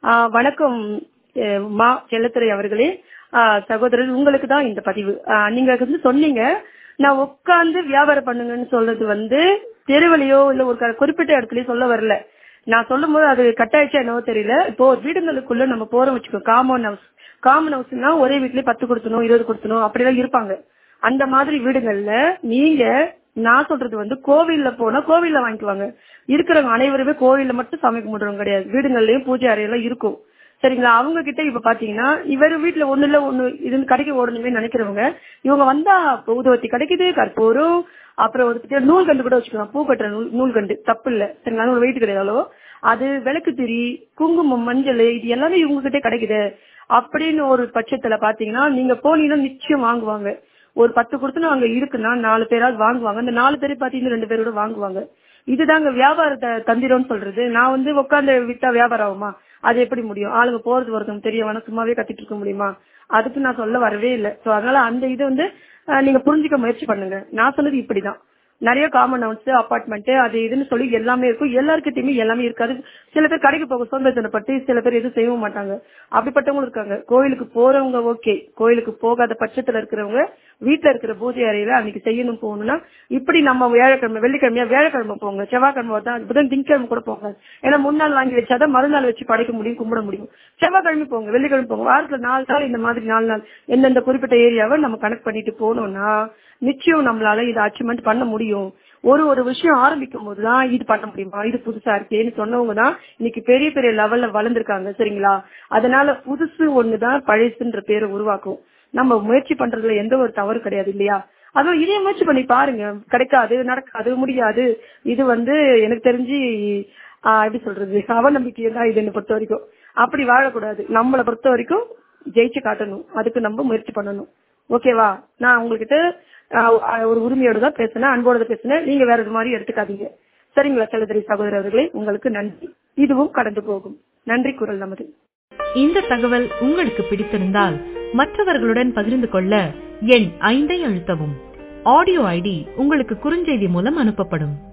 ஆஹ் வணக்கம் அஹ் மா செல்லத்துறை அவர்களே ஆஹ் சகோதரர் உங்களுக்கு தான் இந்த பதிவு ஆஹ் நீங்க வந்து சொன்னீங்க நான் உட்கார்ந்து வியாபாரம் பண்ணுங்கன்னு சொல்றது வந்து தெருவிலையோ இல்ல ஒரு க- குறிப்பிட்ட இடத்துலயோ சொல்ல வரல நான் சொல்லும் போது அது கட் ஆயிடுச்சா என்னவோ தெரியல இப்போ ஒரு வீடுங்களுக்குள்ள நம்ம போறோம் வச்சுக்கோ காமன் ஹவுஸ் காமன் ஹவுஸ்னா ஒரே வீட்லயே பத்து கொடுத்தணும் இருபது கொடுத்தணும் அப்படிலாம் இருப்பாங்க அந்த மாதிரி வீடுகள்ல நீங்க நான் சொல்றது வந்து கோவில்ல போனா கோவில்ல வாங்கிக்குவாங்க இருக்கிறவங்க அனைவருமே கோவில்ல மட்டும் சாமி கும்பிடுறவங்க கிடையாது வீடுகள்லயும் பூஜை அறையெல்லாம் இருக்கும் சரிங்களா அவங்க கிட்ட இப்ப பாத்தீங்கன்னா இவர் வீட்டுல ஒண்ணு இல்ல ஒண்ணு இது கடைக்கு ஓடணுமே நினைக்கிறவங்க இவங்க வந்தா ஊதுவத்தி கிடைக்குது கற்பூரம் அப்புறம் ஒரு நூல் கண்டு கூட வச்சுக்கலாம் பூ கட்டுற நூல் நூல் கண்டு தப்பு இல்ல சரிங்களா அது ஒரு வெயிட் கிடையாது அது விளக்கு திரி குங்குமம் மஞ்சள் இது எல்லாமே இவங்க கிட்டே கிடைக்குது அப்படின்னு ஒரு பட்சத்துல பாத்தீங்கன்னா நீங்க போனீங்கன்னா நிச்சயம் வாங்குவாங்க ஒரு பத்து கொடுத்துனா அங்க இருக்குன்னா நாலு பேராவது வாங்குவாங்க அந்த நாலு பேர் பாத்தீங்கன்னா ரெண்டு பேரோட வாங்குவாங்க இதுதாங்க வியாபாரத்தை தந்திரம்னு சொல்றது நான் வந்து உட்காந்து வித்தா வியாபாரம் ஆகுமா அது எப்படி முடியும் ஆளுங்க போறது வரதும் தெரிய வேணா சும்மாவே கத்திட்டு இருக்க முடியுமா அதுக்கு நான் சொல்ல வரவே இல்லை சோ அதனால அந்த இது வந்து அஹ், நீங்க புரிஞ்சுக்க முயற்சி பண்ணுங்க நான் சொன்னது இப்படிதான் நிறைய காமன் ஹவுஸ் அபார்ட்மெண்ட் அது இதுன்னு சொல்லி எல்லாமே இருக்கும் எல்லாருக்கிட்டையுமே எல்லாமே இருக்காது சில பேர் கடைக்கு போக சோம்பேத்தனப்பட்டு சில பேர் எதுவும் செய்யவும் மாட்டாங்க அப்படிப்பட்டவங்களும் இருக்காங்க கோயிலுக்கு போறவங்க ஓகே கோயிலுக்கு போகாத பட்சத்துல இருக்கிறவங்க வீட்டுல இருக்கிற பூஜை அறையில அன்னைக்கு செய்யணும் போகணும்னா இப்படி நம்ம வியாழக்கிழமை வெள்ளிக்கிழமையா வியாழக்கிழமை போங்க செவ்வாய்க்கிழமை தான் புதன் திங்கக்கிழமை கூட போங்க ஏன்னா முன்னாள் வாங்கி வச்சாதான் மறுநாள் வச்சு படைக்க முடியும் கும்பிட முடியும் செவ்வாய்க்கிழமை போங்க வெள்ளிக்கிழமை போங்க வாரத்துல நாலு நாள் இந்த மாதிரி நாலு நாள் எந்தெந்த குறிப்பிட்ட ஏரியாவை நம்ம கனெக்ட் பண்ணிட்டு போனோம்னா நிச்சயம் நம்மளால இதை அச்சீவ்மெண்ட் பண்ண முடியும் ஒரு ஒரு விஷயம் ஆரம்பிக்கும் போதுதான் இது பண்ண முடியுமா இது புதுசா இருக்கேன்னு சொன்னவங்க தான் இன்னைக்கு பெரிய பெரிய லெவல்ல வளர்ந்துருக்காங்க சரிங்களா அதனால புதுசு ஒண்ணுதான் பழசுன்ற பேரை உருவாக்கும் நம்ம முயற்சி பண்றதுல எந்த ஒரு தவறு கிடையாது இல்லையா அதுவும் இதே முயற்சி பண்ணி பாருங்க கிடைக்காது நடக்காது முடியாது இது வந்து எனக்கு தெரிஞ்சு ஆஹ் எப்படி சொல்றது அவநம்பிக்கை தான் இது என்னை பொறுத்த வரைக்கும் அப்படி வாழக்கூடாது நம்மளை பொறுத்த வரைக்கும் ஜெயிச்சு காட்டணும் அதுக்கு நம்ம முயற்சி பண்ணணும் ஓகேவா நான் உங்ககிட்ட ஆஹ் ஒரு உரிமையோட தான் பேசினேன் அன்போட தான் பேசினேன் நீங்க வேற இது மாதிரி எடுத்துக்காதீங்க சரிங்களா செல்லதரி சகோதரர்களே உங்களுக்கு நன்றி இதுவும் கடந்து போகும் நன்றி குரல் நமது இந்த தகவல் உங்களுக்கு பிடித்திருந்தால் மற்றவர்களுடன் பகிர்ந்து கொள்ள எண் ஐந்தை அழுத்தவும் ஆடியோ ஐடி உங்களுக்கு குறுஞ்செய்தி மூலம் அனுப்பப்படும்